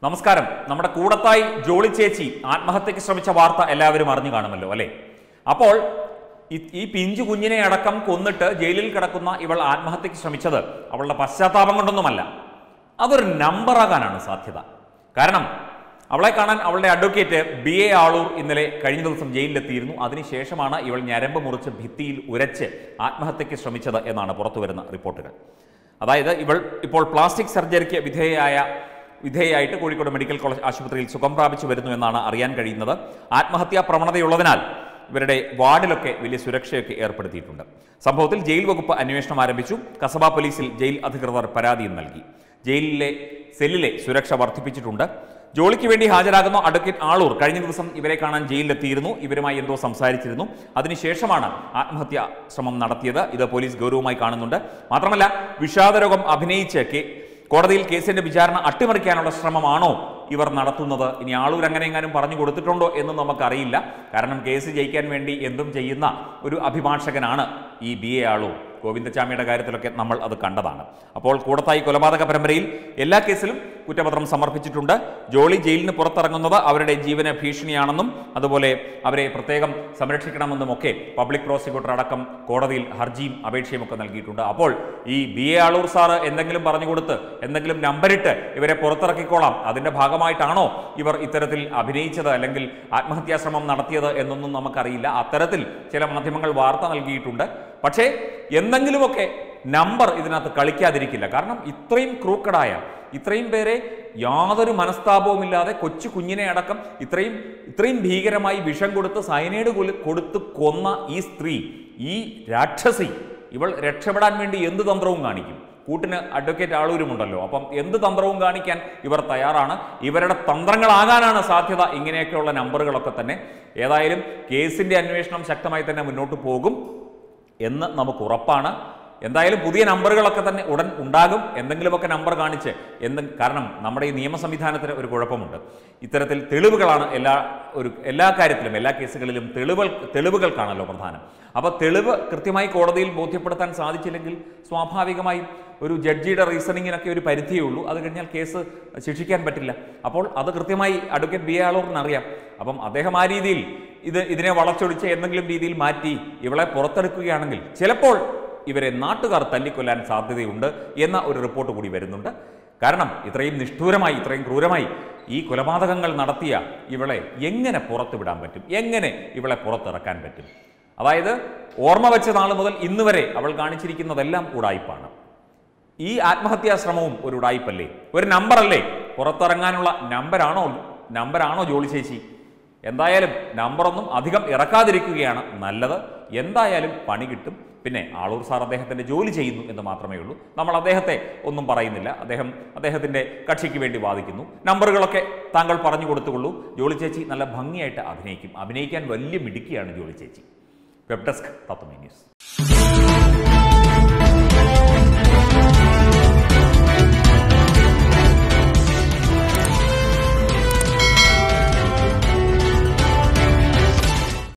നമസ്കാരം നമ്മുടെ കൂടത്തായി ജോളി ചേച്ചി ആത്മഹത്യക്ക് ശ്രമിച്ച വാർത്ത എല്ലാവരും അറിഞ്ഞു കാണുമല്ലോ അല്ലെ അപ്പോൾ ഈ- ഈ പിഞ്ചു കുഞ്ഞിനെ അടക്കം കൊന്നിട്ട് ജയിലിൽ കിടക്കുന്ന ഇവൾ ആത്മഹത്യക്ക് ശ്രമിച്ചത് അവളുടെ പശ്ചാത്താപം കൊണ്ടൊന്നുമല്ല അതൊരു നമ്പറാകാനാണ് സാധ്യത കാരണം അവളെ കാണാൻ അവളുടെ അഡ്വക്കേറ്റ് ബി എ ആളൂർ ഇന്നലെ കഴിഞ്ഞ ദിവസം ജയിലിലെത്തിയിരുന്നു അതിനുശേഷമാണ് ഇവൾ ഞരമ്പ് മുറിച്ച് ഭിത്തിയിൽ ഉരച്ച് ആത്മഹത്യക്ക് ശ്രമിച്ചത് എന്നാണ് പുറത്തുവരുന്ന റിപ്പോർട്ടുകൾ അതായത് ഇവൾ ഇപ്പോൾ പ്ലാസ്റ്റിക് സർജറിക്ക് വിധേയയായ വിധേയയായിട്ട് കോഴിക്കോട് മെഡിക്കൽ കോളേജ് ആശുപത്രിയിൽ സുഖം പ്രാപിച്ചു വരുന്നു എന്നാണ് അറിയാൻ കഴിയുന്നത് ആത്മഹത്യാ പ്രവണതയുള്ളതിനാൽ ഇവരുടെ വാർഡിലൊക്കെ വലിയ സുരക്ഷയൊക്കെ ഏർപ്പെടുത്തിയിട്ടുണ്ട് സംഭവത്തിൽ ജയിൽ വകുപ്പ് അന്വേഷണം ആരംഭിച്ചു കസബ പോലീസിൽ ജയിൽ അധികൃതർ പരാതിയും നൽകി ജയിലിലെ സെല്ലിലെ സുരക്ഷ വർദ്ധിപ്പിച്ചിട്ടുണ്ട് ജോലിക്ക് വേണ്ടി ഹാജരാകുന്ന അഡ്വക്കേറ്റ് ആളൂർ കഴിഞ്ഞ ദിവസം ഇവരെ കാണാൻ ജയിലിലെത്തിയിരുന്നു ഇവരുമായി എന്തോ സംസാരിച്ചിരുന്നു അതിനുശേഷമാണ് ആത്മഹത്യാ ശ്രമം നടത്തിയത് ഇത് പോലീസ് ഗൗരവമായി കാണുന്നുണ്ട് മാത്രമല്ല വിഷാദരോഗം അഭിനയിച്ച് കെ- കോടതിയിൽ കേസിന്റെ വിചാരണ അട്ടിമറിക്കാനുള്ള ശ്രമമാണോ ഇവർ നടത്തുന്നത് ഇനി ആളൂർ അങ്ങനെ എങ്ങാനും പറഞ്ഞു കൊടുത്തിട്ടുണ്ടോ എന്ന് നമുക്കറിയില്ല കാരണം കേസ് ജയിക്കാൻ വേണ്ടി എന്തും ചെയ്യുന്ന ഒരു അഭിഭാഷകനാണ് ഈ ബി എ ആളൂർ ഗോവിന്ദചാമിയുടെ കാര്യത്തിലൊക്കെ നമ്മൾ അത് കണ്ടതാണ് അപ്പോൾ കൂടത്തായി കൊലപാതക പരമ്പരയിൽ എല്ലാ കേസിലും കുറ്റപത്രം സമർപ്പിച്ചിട്ടുണ്ട് ജോളി ജയിലിന് പുറത്തിറങ്ങുന്നത് അവരുടെ ജീവന ഭീഷണിയാണെന്നും അതുപോലെ അവരെ പ്രത്യേകം സംരക്ഷിക്കണമെന്നും ഒക്കെ പബ്ലിക് പ്രോസിക്യൂട്ടർ അടക്കം കോടതിയിൽ ഹർജിയും അപേക്ഷയും ഒക്കെ നൽകിയിട്ടുണ്ട് അപ്പോൾ ഈ ബി എ ആളൂർ സാറ് എന്തെങ്കിലും പറഞ്ഞു കൊടുത്ത് എന്തെങ്കിലും നമ്പരിട്ട് ഇവരെ പുറത്തിറക്കിക്കോളാം അതിന്റെ ഭാഗമായിട്ടാണോ ഇവർ ഇത്തരത്തിൽ അഭിനയിച്ചത് അല്ലെങ്കിൽ ആത്മഹത്യാ ശ്രമം നടത്തിയത് എന്നൊന്നും നമുക്കറിയില്ല അത്തരത്തിൽ ചില മാധ്യമങ്ങൾ വാർത്ത നൽകിയിട്ടുണ്ട് പക്ഷേ എന്തെങ്കിലുമൊക്കെ നമ്പർ ഇതിനകത്ത് കളിക്കാതിരിക്കില്ല കാരണം ഇത്രയും ക്രൂക്കഡായ ഇത്രയും പേരെ യാതൊരു മനസ്താപവുമില്ലാതെ കൊച്ചു കുഞ്ഞിനെ അടക്കം ഇത്രയും ഇത്രയും ഭീകരമായി വിഷം കൊടുത്ത് സൈനൈഡ് കൊല- കൊടുത്ത് കൊന്ന ഈ സ്ത്രീ ഈ രാക്ഷസി ഇവൾ രക്ഷപ്പെടാൻ വേണ്ടി എന്ത് തന്ത്രവും കാണിക്കും കൂട്ടിന് അഡ്വക്കേറ്റ് ആളൂരുമുണ്ടല്ലോ അപ്പം എന്ത് തന്ത്രവും കാണിക്കാൻ ഇവർ തയ്യാറാണ് ഇവരുടെ തന്ത്രങ്ങളാകാനാണ് സാധ്യത ഇങ്ങനെയൊക്കെയുള്ള നമ്പറുകളൊക്കെ തന്നെ ഏതായാലും കേസിന്റെ അന്വേഷണം ശക്തമായി തന്നെ മുന്നോട്ട് പോകും എന്ന് നമുക്ക് ഉറപ്പാണ് എന്തായാലും പുതിയ നമ്പറുകളൊക്കെ തന്നെ ഉടൻ ഉണ്ടാകും എന്തെങ്കിലുമൊക്കെ നമ്പർ കാണിച്ച് എന്ത് കാരണം നമ്മുടെ ഈ നിയമ സംവിധാനത്തിന് ഒരു കുഴപ്പമുണ്ട് ഇത്തരത്തിൽ തെളിവുകളാണ് എല്ലാ ഒരു എല്ലാ കാര്യത്തിലും എല്ലാ കേസുകളിലും തെളിവുകൾ തെളിവുകൾക്കാണല്ലോ പ്രധാനം അപ്പോൾ തെളിവ് കൃത്യമായി കോടതിയിൽ ബോധ്യപ്പെടുത്താൻ സാധിച്ചില്ലെങ്കിൽ സ്വാഭാവികമായും ഒരു ജഡ്ജിയുടെ റീസണിങ്ങിനൊക്കെ ഒരു പരിധിയേ ഉള്ളൂ അത് കഴിഞ്ഞാൽ കേസ് ശിക്ഷിക്കാൻ പറ്റില്ല അപ്പോൾ അത് കൃത്യമായി അഡ്വക്കേറ്റ് ബി ആളൂറിന് അറിയാം അപ്പം അദ്ദേഹം ആ രീതിയിൽ ഇത് ഇതിനെ വളച്ചൊടിച്ച് എന്തെങ്കിലും രീതിയിൽ മാറ്റി ഇവളെ പുറത്തെടുക്കുകയാണെങ്കിൽ ചിലപ്പോൾ ഇവരെ നാട്ടുകാർ തല്ലിക്കൊല്ലാൻ സാധ്യതയുണ്ട് എന്ന ഒരു റിപ്പോർട്ട് കൂടി വരുന്നുണ്ട് കാരണം ഇത്രയും നിഷ്ഠൂരമായി ഇത്രയും ക്രൂരമായി ഈ കൊലപാതകങ്ങൾ നടത്തിയ ഇവളെ എങ്ങനെ പുറത്തുവിടാൻ പറ്റും എങ്ങനെ ഇവളെ പുറത്തിറക്കാൻ പറ്റും അതായത് ഓർമ്മ വെച്ച നാൾ മുതൽ ഇന്ന് വരെ അവൾ കാണിച്ചിരിക്കുന്നതെല്ലാം ഉടായ്പാണ് ഈ ആത്മഹത്യാ ശ്രമവും ഒരു ഉടായ്പല്ലേ ഒരു നമ്പറല്ലേ പുറത്തിറങ്ങാനുള്ള നമ്പരാണോ നമ്പരാണോ ജോളി ചേച്ചി എന്തായാലും നമ്പറൊന്നും അധികം ഇറക്കാതിരിക്കുകയാണ് നല്ലത് എന്തായാലും പണി കിട്ടും പിന്നെ ആളൂർ സാർ അദ്ദേഹത്തിന്റെ ജോലി ചെയ്യുന്നു എന്ന് മാത്രമേ ഉള്ളൂ നമ്മൾ അദ്ദേഹത്തെ ഒന്നും പറയുന്നില്ല അദ്ദേഹം അദ്ദേഹത്തിന്റെ കക്ഷിക്ക് വേണ്ടി വാദിക്കുന്നു നമ്പറുകളൊക്കെ താങ്കൾ പറഞ്ഞു കൊടുത്തുകൊള്ളൂ ജോളി ചേച്ചി നല്ല ഭംഗിയായിട്ട് അഭിനയിക്കും അഭിനയിക്കാൻ വലിയ മിടുക്കിയാണ് ജോളി ചേച്ചി വെബ് ഡെസ്ക് തത്വമേ ന്യൂസ്